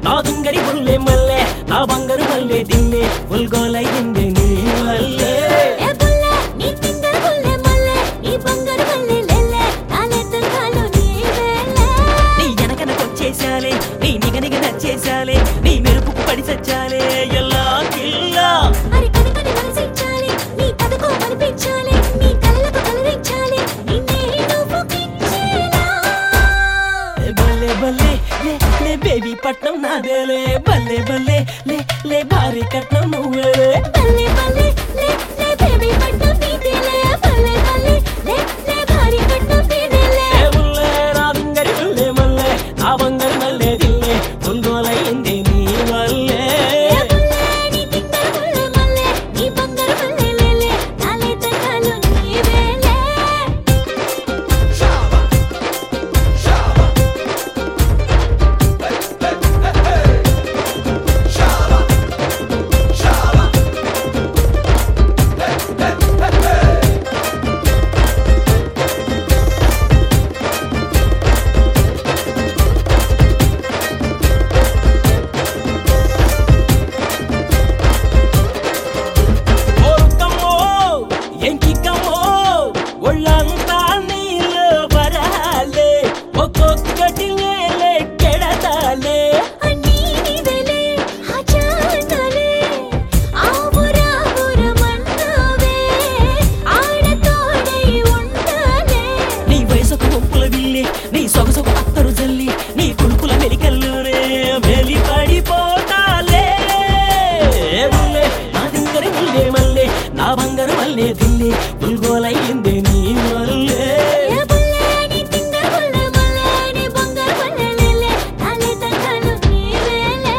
నా దుంగరి బుల్లె మల్లె నా బంగారు మల్లె దిల్లే ఉల్గోలయ్యింది నీ వల్లే ఏ బుల్లె నీ తింగర బుల్లె మల్లె నీ బంగారు మల్లె లెల్లె నాలెత్తంగాలు నీ వేలే నీ వెనకనకొచ్చేసాలే నీ నిగనిగ నచ్చేసాలే నీ మెరుపుకు పడి సచ్చాలే ఎల్లా కిల్లా అరి కనుకని మనసిచ్చాలి నీ కథకు కనిపించాలి నీ కళ్ళకు కలరించాలి నిన్నే నువ్వు కించేలా ఏ బల్లే బల్లే లే లే బేబీ పట్నం నాదేలే బల్లే బల్లే లే లే భారీ కట్నం నువ్వేలే బల్లె బల్లె లే లే బేబీ పట్నం నీదేలే బల్లె బల్లె లే లే భారీ పట్నం నీదేలే ఏ బుల్లే నా దుంగరి బుల్లె మల్లె నా బంగారు మల్లె దిల్లే ఉల్గోలయ్యింది నీ వల్లే ఏ బుల్లె నీ తింగర బుల్లె మల్లె నీ బంగారు మల్లె లెల్లె నాలెత్తంగాలు నీ వేలే ఓరుకమ్మో ఎంకికమ్మో ఒళ్ళంతా నీళ్ళు వరహాలే ఒక్కొక్కటి నేలే కెడతాలే అన్నీ నీవేలే ఆచారాలే ఆవురా ఊరమన్నావే ఆడతోడై ఉండాలే నీ వయసుకు ఒప్పుల విల్లి నీ సొగసుకు అత్తరు జల్లి నీ కులుకుల మెలికల్లునే మెలి పడిపోతాలే ఏ బుల్లే నా దింగరి ముల్లే మల్లె నా బంగారు మల్లె దిల్లే ఉల్గోలయ్యింది నీ మల్లె ఏ బుల్లే నీ తింగర బుల్లె మల్లె నీ బంగారు మల్లె లెల్లె నాలే తంగాలు నీవేలే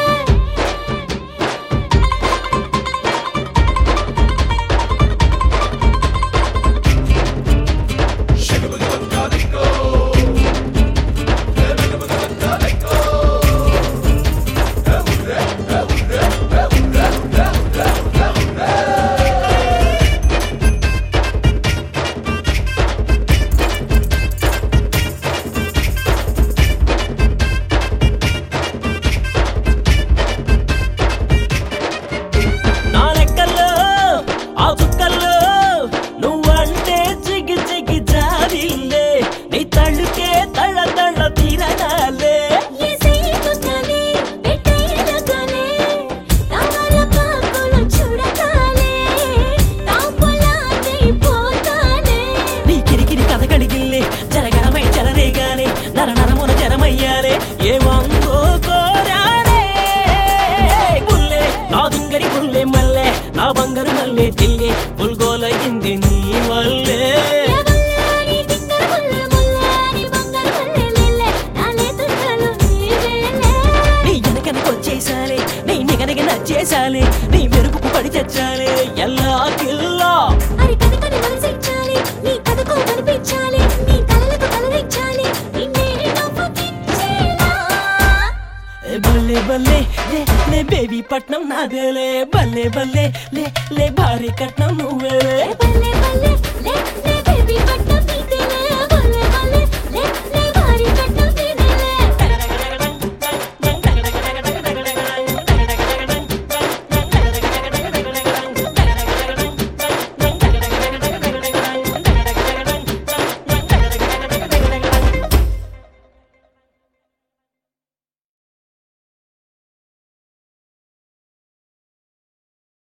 నా లెక్కల్లో ఆ చుక్కల్లో నువ్వంటే చిగి చిగి జారిల్లే నీ తళ్ళుకే తళ్ళ తళ్ళ తీరగాలే ఏ సైతుతనే పెట్టేయలగానే తావల పాకులు చూడగానే తాపలానే పోతానే నీ కిరికిరి కథ కడిగిల్లే జరగడమై జరరేగానే నర నరమున జరమయ్యాలే ఏమందో కోరానే బుల్లే నా దుంగరి బుల్లే మల్లె నా బంగారు మల్లె తిల్లే పుల్గోలయ్యింది నీ వల్లే ఏ బుల్లాని తింగర బుల్ల బుల్లాని బంగారు బుల్లె లెల్లె నాలే తంగాలు నీవేలే నీ వెనకనకొచ్చేసాలే నీ నిగనిగ నచ్చేసాలే నీ మెరుపుకు పడి చచ్చాలే ఎల్లా కిల్లా అరి కనుకని మనసిచ్చాలి నీ కథకు కనిపించాలి నీ కళ్ళకు కలరించాలి నిన్నే నువ్వు కించేలా ఏ బల్లే బల్లే లే లే బేబీ పట్నం నాదేలే బల్లే బల్లే లే లే భారీ కట్నం నువ్వేలే బల్లె బల్లె